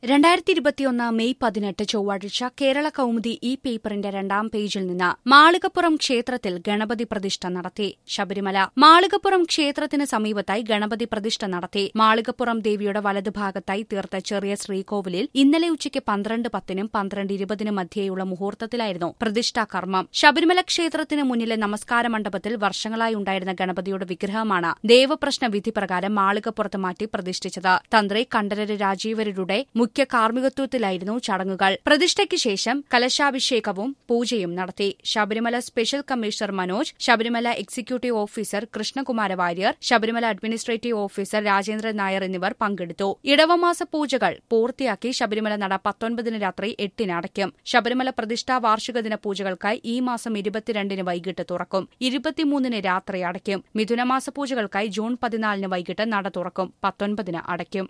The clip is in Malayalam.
രണ്ടായിരത്തി ഇരുപത്തിയൊന്ന് മെയ് പതിനെട്ട് ചൊവ്വാഴ്ച കേരള കൌമുദി ഈ പേപ്പറിന്റെ രണ്ടാം പേജിൽ നിന്ന് മാളികപ്പുറം ക്ഷേത്രത്തിൽ ഗണപതി പ്രതിഷ്ഠ നടത്തി ശബരിമല മാളികപ്പുറം ക്ഷേത്രത്തിന് സമീപത്തായി ഗണപതി പ്രതിഷ്ഠ നടത്തി മാളികപ്പുറം ദേവിയുടെ വലതുഭാഗത്തായി തീർത്ത ചെറിയ ശ്രീകോവിലിൽ ഇന്നലെ ഉച്ചയ്ക്ക് പന്ത്രണ്ട് പത്തിനും പന്ത്രണ്ട് ഇരുപതിനും മധ്യേയുള്ള മുഹൂർത്തത്തിലായിരുന്നു പ്രതിഷ്ഠാ കർമ്മം ശബരിമല ക്ഷേത്രത്തിന് മുന്നിലെ നമസ്കാര മണ്ഡപത്തിൽ വർഷങ്ങളായി ഉണ്ടായിരുന്ന ഗണപതിയുടെ വിഗ്രഹമാണ് ദേവപ്രശ്ന വിധി പ്രകാരം മാളികപ്പുറത്ത് മാറ്റി പ്രതിഷ്ഠിച്ചത് തന്ത്രി കണ്ഠരര് രാജീവരുടെ മുഖ്യ കാർമ്മികത്വത്തിലായിരുന്നു ചടങ്ങുകൾ പ്രതിഷ്ഠയ്ക്ക് ശേഷം കലശാഭിഷേകവും പൂജയും നടത്തി Sabarimala special commissioner Manoj Sabarimala executive officer Krishnakumara Warrier Sabarimala administrative officer Rajendran Nair എന്നിവർ പങ്കെടുത്തു ഇടവമാസ പൂജകൾ പൂർത്തിയാക്കി ശബരിമല നട പത്തൊൻപതിന് രാത്രി എട്ടിന് അടയ്ക്കും ശബരിമല പ്രതിഷ്ഠാ വാർഷിക ദിന പൂജകൾക്കായി ഈ മാസം ഇരുപത്തിരണ്ടിന് വൈകിട്ട് തുറക്കും ഇരുപത്തിമൂന്നിന് രാത്രി അടയ്ക്കും മിഥുനമാസ പൂജകൾക്കായി ജൂൺ പതിനാലിന് വൈകിട്ട് നട തുറക്കും പത്തൊൻപതിന് അടയ്ക്കും